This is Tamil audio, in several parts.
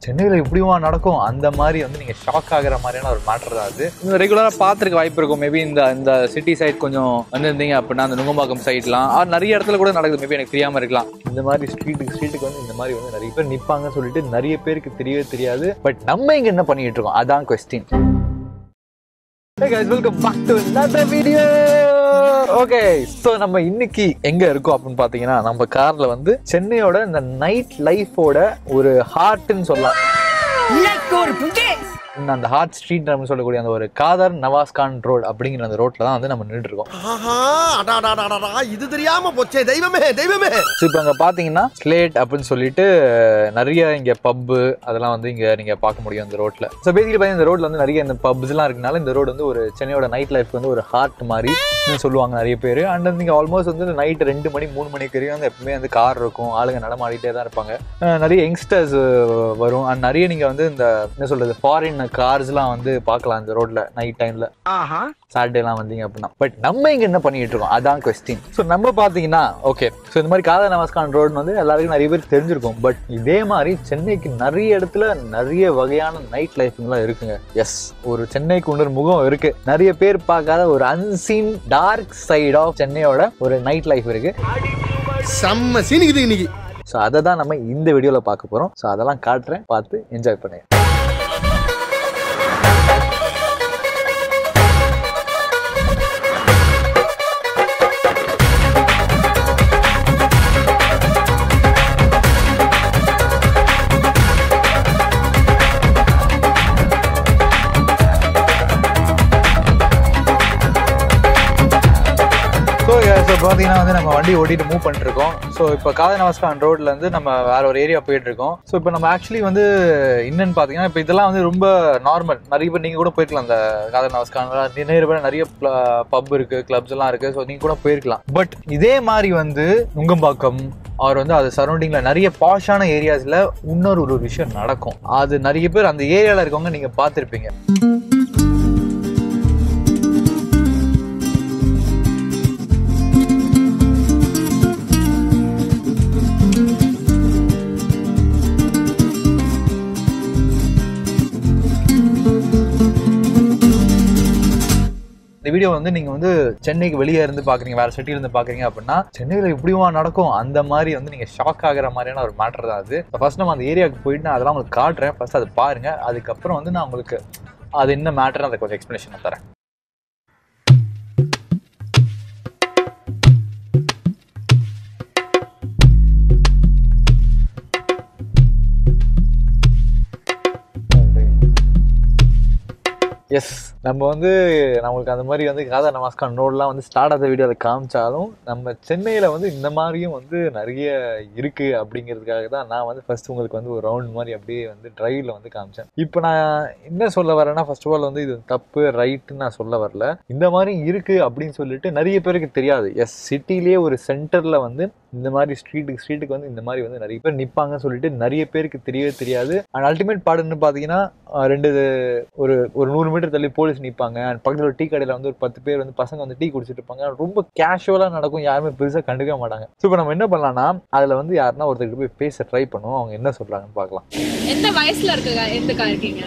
சென்னையில இப்படியுமா நடக்கும் அந்த மாதிரி வந்து நீங்க ஷாக் ஆகுற மாதிரியான ஒரு மேட்டர் தான் அது இந்த ரெகுலரா பாத்துருக்க வாய்ப்பு இருக்கும் மேபி இந்த இந்த சிட்டி சைட் கொஞ்சம் வந்திருந்தீங்க அப்படின்னா அந்த நுங்கம்பாக்கம் சைட்லாம் ஆர் நிறைய இடத்துல கூட நடக்குது மேபி எனக்கு தெரியாம இருக்கலாம் இந்த மாதிரி ஸ்ட்ரீட்டுக்கு ஸ்ட்ரீட்டுக்கு வந்து இந்த மாதிரி வந்து நிறைய பேர் நிப்பாங்கன்னு சொல்லிட்டு நிறைய பேருக்கு தெரியவே தெரியாது பட் நம்ம இங்க என்ன பண்ணிட்டு இருக்கோம் அதான் question Hey guys, welcome back to another video. Okay so நம்ம இன்னைக்கு எங்க இருக்கோம் அப்படின்னு பாத்தீங்கன்னா நம்ம கார்ல வந்து சென்னையோட இந்த நைட் லைஃபோட ஒரு ஹார்ட்னு சொல்லலாம் இந்த அந்த ஹார்ட் ஸ்ட்ரீட் நம்ம சொல்லக்கூடிய அந்த ஒரு காதர் நவாஸ் கான் ரோட் அப்படிங்கிற அந்த ரோட்ல தான் வந்து நம்ம நின்றுட்டு இருக்கோம் ஆஹா அடாடாடாடா இது தெரியாம போச்சே தெய்வமே தெய்வமே ஸோ இப்போ அங்கே பார்த்தீங்கன்னா ஸ்லேட் அப்படின்னு சொல்லிட்டு நிறைய இங்கே பப்பு அதெல்லாம் வந்து இங்கே நீங்கள் பார்க்க முடியும் இந்த ரோட்டில் ஸோ பேசிக்கலி பார்த்தீங்கன்னா இந்த ரோட்டில் வந்து நிறைய இந்த பப்ஸ்லாம் இருக்கனால இந்த ரோடு வந்து ஒரு சென்னையோட நைட் லைஃப் வந்து ஒரு ஹார்ட் மாதிரி சொல்லுவாங்க நிறைய பேர் அண்ட் வந்து இங்கே ஆல்மோஸ்ட் வந்து நைட் ரெண்டு மணி மூணு மணிக்கு வரையும் வந்து எப்பவுமே வந்து கார் இருக்கும் ஆளுங்க நடமாடிட்டே தான் இருப்பாங்க அஹ் நிறைய யங்ஸ்டர்ஸ் வரும் அண்ட் நிறைய நீங்கள் வந்து இந்த என்ன சொல்கிறது ஃபாரின் கார்ஸ்லாம் வந்து பார்க்கலாம் இந்த ரோட்டில் நைட் டைமில் ஆஹா சாட்டர்டேலாம் வந்தீங்க அப்படின்னா பட் நம்ம இங்க என்ன பண்ணிட்டு இருக்கோம் அதான் கொஸ்டின் ஸோ நம்ம பார்த்தீங்கன்னா ஓகே ஸோ இந்த மாதிரி காதா நமஸ்கான் ரோடு வந்து எல்லாருக்கும் நிறைய பேர் தெரிஞ்சிருக்கும் பட் இதே மாதிரி சென்னைக்கு நிறைய இடத்துல நிறைய வகையான நைட் லைஃப்லாம் இருக்குங்க எஸ் ஒரு சென்னைக்கு இன்னொரு முகம் இருக்கு நிறைய பேர் பார்க்காத ஒரு அன்சீன் டார்க் சைட் ஆஃப் சென்னையோட ஒரு நைட் லைஃப் இருக்கு செம்ம சீனிக்குது இன்னைக்கு ஸோ அதை தான் நம்ம இந்த வீடியோவில் பார்க்க போகிறோம் ஸோ அதெல்லாம் காட்டுறேன் பார்த்து என்ஜாய் பண்ணுங்க ஸோ ஸோ பார்த்தீங்கன்னா வந்து நம்ம வண்டி ஓட்டிட்டு மூவ் பண்ணிட்டு இருக்கோம் ஸோ இப்போ காத நமஸ்கான் ரோட்ல இருந்து நம்ம வேற ஒரு ஏரியா போயிட்டு இருக்கோம் ஸோ இப்போ நம்ம ஆக்சுவலி வந்து என்னன்னு பார்த்தீங்கன்னா இப்போ இதெல்லாம் வந்து ரொம்ப நார்மல் நிறைய பேர் நீங்கள் கூட போயிருக்கலாம் அந்த காத நமஸ்கான் நிறைய பேர் நிறைய பப் இருக்கு கிளப்ஸ் எல்லாம் இருக்கு ஸோ நீங்கள் கூட போயிருக்கலாம் பட் இதே மாதிரி வந்து நுங்கம்பாக்கம் அவர் வந்து அது சரௌண்டிங்ல நிறைய பாஷான ஏரியாஸ்ல இன்னொரு ஒரு விஷயம் நடக்கும் அது நிறைய பேர் அந்த ஏரியால இருக்கவங்க நீங்க பார்த்திருப்பீங்க இந்த வீடியோ வந்து நீங்க வந்து சென்னைக்கு வெளியே இருந்து பாக்குறீங்க வேற சிட்டில இருந்து பாக்குறீங்க அப்படின்னா சென்னையில இப்படியுமா நடக்கும் அந்த மாதிரி வந்து நீங்க ஷாக் ஆகுற மாதிரியான ஒரு மேட்டர் தான் அது ஃபர்ஸ்ட் நம்ம அந்த ஏரியாவுக்கு போயிட்டு நான் அதெல்லாம் உங்களுக்கு காட்டுறேன் ஃபர்ஸ்ட் அதை பாருங்க அதுக்கப்புறம் வந்து நான் உங்களுக்கு அது என்ன மேட்டர் அதை கொஞ்சம் எக்ஸ்பிளேஷன் தரேன் எஸ் நம்ம வந்து நம்மளுக்கு அந்த மாதிரி வந்து காதா நமாஸ்கான் ரோட்லாம் வந்து ஸ்டார்ட் ஆகிற வீடியோவில் காமிச்சாலும் நம்ம சென்னையில் வந்து இந்த மாதிரியும் வந்து நிறைய இருக்குது அப்படிங்கிறதுக்காக தான் நான் வந்து ஃபர்ஸ்ட் உங்களுக்கு வந்து ஒரு ரவுண்ட் மாதிரி அப்படியே வந்து டிரைவில் வந்து காமிச்சேன் இப்போ நான் என்ன சொல்ல வரேன்னா ஃபர்ஸ்ட் ஆஃப் ஆல் வந்து இது தப்பு ரைட்டுன்னு நான் சொல்ல வரல இந்த மாதிரி இருக்குது அப்படின்னு சொல்லிட்டு நிறைய பேருக்கு தெரியாது எஸ் சிட்டிலேயே ஒரு சென்டரில் வந்து இந்த மாதிரி ஸ்ட்ரீட்டுக்கு ஸ்ட்ரீட்டுக்கு வந்து இந்த மாதிரி வந்து நிறைய பேர் நிற்பாங்கன்னு சொல்லிட்டு நிறைய பேருக்கு தெரியவே தெரியாது அண்ட் அல்டிமேட் பாடுன்னு பார்த்தீங்கன்னா அஹ் ரெண்டு ஒரு ஒரு நூறு மீட்டர் தள்ளி போலீஸ் நிற்பாங்க அண்ட் பக்கத்தில் ஒரு டீ கடையில் வந்து ஒரு பத்து பேர் வந்து பசங்க வந்து டீ குடிச்சிட்டு இருப்பாங்க ரொம்ப கேஷுவலாக நடக்கும் யாருமே பெருசாக கண்டுக்க மாட்டாங்க ஸோ இப்போ நம்ம என்ன பண்ணலாம்னா அதில் வந்து யாருன்னா ஒருத்தர்கிட்ட போய் பேச ட்ரை பண்ணுவோம் அவங்க என்ன சொல்கிறாங்கன்னு பார்க்கலாம் எந்த வயசுல இருக்க எந்தக்கா இருக்கீங்க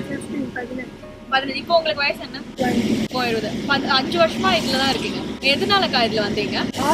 பதினஞ்சு இப்போ உங்களுக்கு வயசு என்ன இப்போ இருபது பத்து அஞ்சு வருஷமா இதுல தான் இருக்கீங்க எதனாலக்கா இதுல வந்தீங்க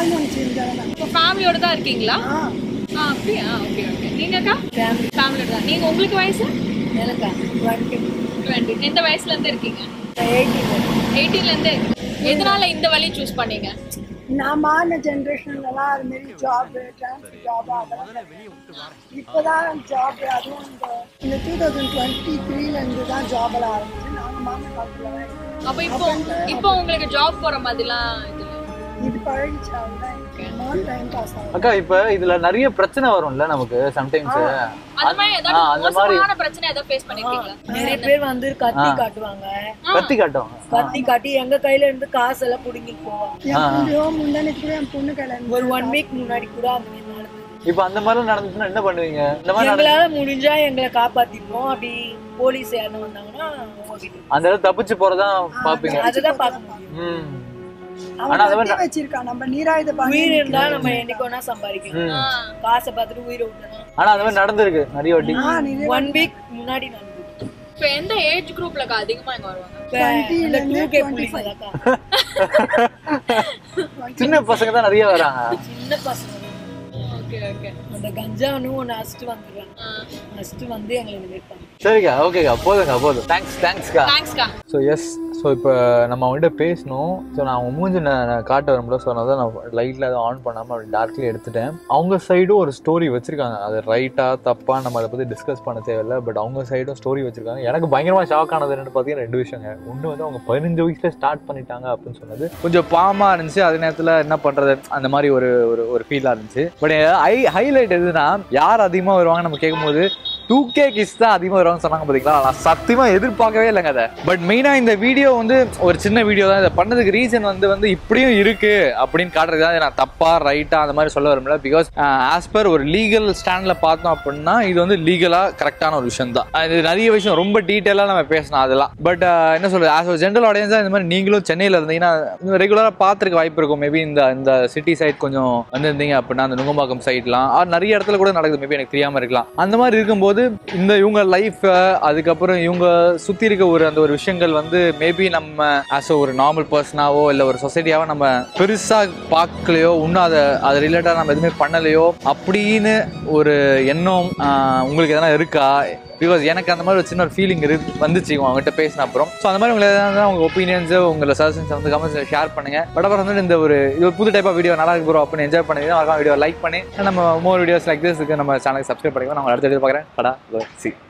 இப்போ ஃபேமிலியோட தான் இருக்கீங்களா ஆ அப்படியா ஓகே ஓகே நீங்கக்கா ஃபேமிலியோட தான் நீங்க உங்களுக்கு வயசு எனக்கா டுவெண்ட்டி டுவெண்ட்டி எந்த வயசுல இருந்து இருக்கீங்க எயிட்டீன் எயிட்டீன்ல இருந்து எதனால இந்த வழி சூஸ் பண்ணீங்க நான் மாறின ஜென்ரேஷன்லலாம் அது மாரி ஜாப் டிரான்ஸ்ஃபர் ஜாப் அதெல்லாம் இப்போதான் ஜாப் அதுவும் இந்த இந்த டூ தௌசண்ட் டுவெண்ட்டி த்ரீலேருந்து தான் ஜாப் எல்லாம் ஆரம்பிச்சு நாங்கள் மாமன் காலத்தில் அப்ப இப்போ இப்போ உங்களுக்கு ஜாப் போற மாதிரிலாம் இது இல்ல. இது பழகிச்சு அதுதான் எனக்கு டைம் பாஸ் ஆகும் அக்கா இப்போ இதில் நிறைய பிரச்சனை வரும்ல நமக்கு சம்டைம்ஸ் அந்த மாதிரி ஆ, ஏதாவது அந்த மாதிரி- மோசமான பிரச்சனை ஏதாவது ஃபேஸ் பண்ணிருக்கீங்களா நிறைய பேர் வந்து கத்தி காட்டுவாங்க கத்தி காட்டும் கத்தி காட்டி எங்க கையில இருந்து காசு எல்லாம் புடுங்கிட்டு போவாங்க என் பொண்ணு முந்தானே கூட என் பொண்ணு கையில் ஒரு ஒன் வீக் முன்னாடி கூட அந்த மாதிரி நடந்தது இப்போ அந்த மாதிரிலாம் நடந்துச்சுன்னா என்ன பண்ணுவீங்க இந்த மாதிரி நடந்து- எங்களால முடிஞ்சா எங்களை காப்பாத்திப்போம் அப்படி போலீஸ் யாரும் வந்தாங்கன்னா அவங்க கிட்ட அந்த இடத்துல தப்பிச்சு போறதான் பாப்பீங்க அதுதான் பார்க்க முடியும் ம் அவன் ஆனா அது கட்டி வச்சிருக்கான் நம்ம நீராயுத உயிர் பாண்டியன் இருந்தா நம்ம என்னைக்கு வேணா சம்பாதிக்கலாம் ம். காசை பார்த்துட்டு உயிரை விட்டணும் ஆனா அந்த மாதிரி நடந்திருக்கு நிறைய வாட்டி ஆ, நீ ஒன் வீக் முன்னாடி நடந்தது இப்போ எந்த ஏஜ் குரூப்லக்கா அதிகமா இங்க வருவாங்க இப்ப 20 ல இந்த இருந்து 2K 25. புள்ளிங்களாக்கா. சின்ன பசங்க தான் நிறைய வராங்க சின்ன பசங்க தான். ஓகே ஓகே அந்த கஞ்சானு ஒன்று அடிச்சுட்டு வந்துடுறாங்க அடிச்சுட்டு வந்து எங்களை நினைப்பாங்க சரிக்கா ஓகேக்கா போதுங்க போதும் தேங்க்ஸ் தேங்க்ஸ்க்கா தேங்க்ஸ்க்கா ஸோ எஸ் ஸோ இப்போ நம்ம அவங்ககிட்ட பேசணும் ஸோ நான் அவங்க மூஞ்சி நான் நான் காட்ட வரும்போது ஸோ நான் தான் நான் லைட்டில் எதுவும் ஆன் பண்ணாமல் அப்படி டார்க்லி எடுத்துட்டேன் அவங்க சைடும் ஒரு ஸ்டோரி வச்சிருக்காங்க அது ரைட்டாக தப்பா நம்ம அதை பற்றி டிஸ்கஸ் பண்ண தேவையில்ல பட் அவங்க சைடும் ஸ்டோரி வச்சிருக்காங்க எனக்கு பயங்கரமாக ஷாக் ஆனது என்னன்னு பார்த்தீங்கன்னா ரெண்டு விஷயங்க ஒன்று வந்து அவங்க பதினஞ்சு வயசுல ஸ்டார்ட் பண்ணிட்டாங்க அப்படின்னு சொன்னது கொஞ்சம் பாமா இருந்துச்சு அதே நேரத்தில் என்ன பண்ணுறது அந்த மாதிரி ஒரு ஒரு ஒரு ஃபீலாக இருந்துச்சு பட் ஹை ஹைலைட் எதுனா யார் அதிகமாக வருவாங்க நம்ம கேட்கும்போது டூ கே கிஸ் தான் அதிகமாக வருவாங்க சொன்னாங்க பார்த்தீங்களா நான் சத்தியமாக எதிர்பார்க்கவே இல்லைங்க அதை பட் மெயினாக இந்த வீடியோ வந்து ஒரு சின்ன வீடியோ தான் இதை பண்ணதுக்கு ரீசன் வந்து வந்து இப்படியும் இருக்கு அப்படின்னு காட்டுறது தான் நான் தப்பா ரைட்டா அந்த மாதிரி சொல்ல வரல பிகாஸ் ஆஸ் பர் ஒரு லீகல் ஸ்டாண்டில் பார்த்தோம் அப்படின்னா இது வந்து லீகலாக கரெக்டான ஒரு விஷயம் தான் இது நிறைய விஷயம் ரொம்ப டீட்டெயிலாக நம்ம பேசணும் அதெல்லாம் பட் என்ன சொல்றது ஆஸ் ஒரு ஜென்ரல் ஆடியன்ஸாக இந்த மாதிரி நீங்களும் சென்னையில் இருந்தீங்கன்னா ரெகுலராக பார்த்துருக்க வாய்ப்பு இருக்கும் மேபி இந்த இந்த சிட்டி சைட் கொஞ்சம் வந்திருந்தீங்க அப்படின்னா அந்த நுங்கம்பாக்கம் சைட்லாம் நிறைய இடத்துல கூட நடக்குது மேபி எனக்கு தெரியாமல் இருக்கலாம் அந்த மாதிரி இருக்கும்போது இந்த இவங்க லைஃப் அதுக்கப்புறம் இவங்க சுற்றி இருக்க ஒரு அந்த ஒரு விஷயங்கள் வந்து மேபி நம்ம ஆஸ் ஒரு நார்மல் பர்சனாவோ இல்லை ஒரு சொசைட்டியாவோ நம்ம பெருசாக பார்க்கலையோ இன்னும் அதை அது ரிலேட்டடாக நம்ம எதுவுமே பண்ணலையோ அப்படின்னு ஒரு எண்ணம் ஆஹ், உங்களுக்கு எதனா இருக்கா பிகாஸ் எனக்கு அந்த மாதிரி ஒரு சின்ன ஒரு ஃபீலிங் இருக்கு வந்துச்சு அவங்ககிட்ட பேசின அப்புறம் ஸோ அந்த மாதிரி உங்களுக்கு எதாவது உங்க ஒப்பீனியன்ஸ் உங்களை சஜஷன்ஸ் வந்து கமெண்ட்ஸ் ஷேர் பண்ணுங்க பட் அப்புறம் வந்து இந்த ஒரு இது ஒரு புது டைப் ஆஃப் வீடியோ நல்லா இருக்கு ப்ரோ அப்படின்னு என்ஜாய் பண்ணுங்க மறக்காம வீடியோ லைக் பண்ணி நம்ம மோர் வீடியோஸ் லைக் திஸ் நம்ம சேனலுக்கு சப்ஸ்கிரைப் பண்ணிக்கலாம் நான் அடுத்த வீடியோ பார்க்குறேன் படா சி